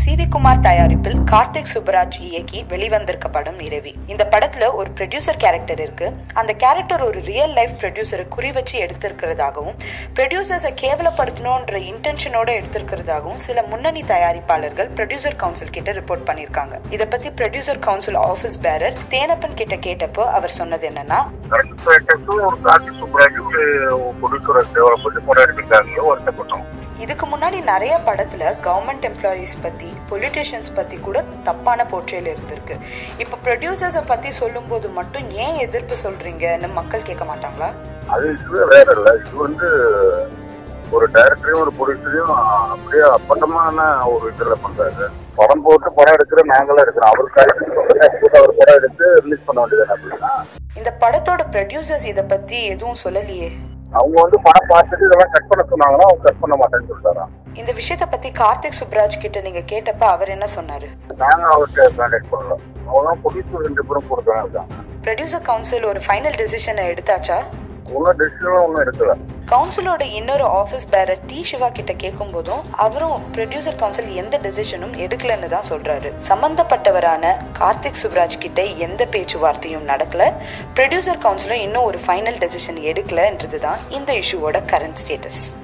C V Kumar தயாரிப்பில் கார்த்திக் சுப்பராஜ் இயக்கி வெளிவந்திருக்க படம் இரவி இந்த படத்துல ஒரு ப்ரொடியூசர் கேரக்டர் இருக்கு அந்த கேரக்டர் ஒரு ரியல் லைஃப் ப்ரொடியூசரை குறி வச்சு எடுத்திருக்கிறதாகவும் ப்ரொடியூசர்ஸை கேவலப்படுத்தணுன்ற இன்டென்ஷனோட எடுத்திருக்கிறதாகவும் சில முன்னணி தயாரிப்பாளர்கள் ப்ரொடியூசர் கவுன்சில் கிட்ட ரிப்போர்ட் பண்ணியிருக்காங்க இதை பத்தி producer council office bearer Thenappan கிட்ட கேட்டப்போ அவர் சொன்னது என்னன்னா கரெக்டாக ஒரு கார்த்தி சூப்பராக ஒரு ப்ரொடியூசரை டெவலப் படம் எடுக்கிறாங்க வருத்தப்பட்டோம் இதுக்கு முன்னாடி நிறைய படத்துல கவர்மெண்ட் எம்ப்ளாயீஸ் பத்தி பொலிட்டிஷியன்ஸ் பத்தி கூட தப்பான போர்ட்ரேல் இருந்திருக்கு இப்ப ப்ரொடியூசர்ஸை பத்தி சொல்லும்போது மட்டும் ஏன் எதிர்ப்பு சொல்றீங்கன்னு மக்கள் கேட்க மாட்டாங்களா அது இது வேற இல்ல இது வந்து ஒரு டைரக்டரையும் ஒரு ப்ரொடியூசரையும் அப்படியே அப்பட்டமான ஒரு இதுல பண்றாரு படம் போட்டு படம் எடுக்கிற நாங்களும் இருக்கிறோம் அவருக்காக அவர் படம் எடுத்து ரிலீஸ் பண்ண வேண்டியது அப்படின்னா இந்த படத்தோட ப்ரொடியூசர்ஸ் இத பத்தி எதுவும் சொல்லலையே அவங்க வந்து படம் பார்த்துட்டு இதெல்லாம் கட் பண்ண சொன்னாங்கன்னா அவங்க கட் பண்ண மாட்டேன்னு சொல்லிட்டாராம் இந்த விஷயத்த பத்தி கார்த்திக் சுப்ராஜ் கிட்ட நீங்க கேட்டப்ப அவர் என்ன சொன்னாரு நாங்க அவர்கிட்ட கான்டாக்ட் பண்ணல அவங்க தான் ப்ரொடியூசர் ரெண்டு பேரும் கொடுத்தாங்க இருக்காங்க ப்ரொடியூசர் கவுன்சில் ஒரு ஃபைனல் டெசிஷனை எடுத்தாச்சா ஒன்றும் டெசிஷனும் ஒன்றும் எடுக்கல கவுன்சிலோட இன்னொரு ஆஃபீஸ் பேரர் டி சிவா கிட்ட கேட்கும் போதும் அவரும் ப்ரொடியூசர் கவுன்சில் எந்த டெசிஷனும் எடுக்கலன்னு தான் சொல்றாரு சம்பந்தப்பட்டவரான கார்த்திக் சுப்ராஜ் கிட்ட எந்த பேச்சுவார்த்தையும் நடக்கல ப்ரொடியூசர் கவுன்சிலும் இன்னும் ஒரு ஃபைனல் டெசிஷன் எடுக்கலன்றது தான் இந்த இஷ்யூவோட கரண்ட் ஸ்டேட்டஸ்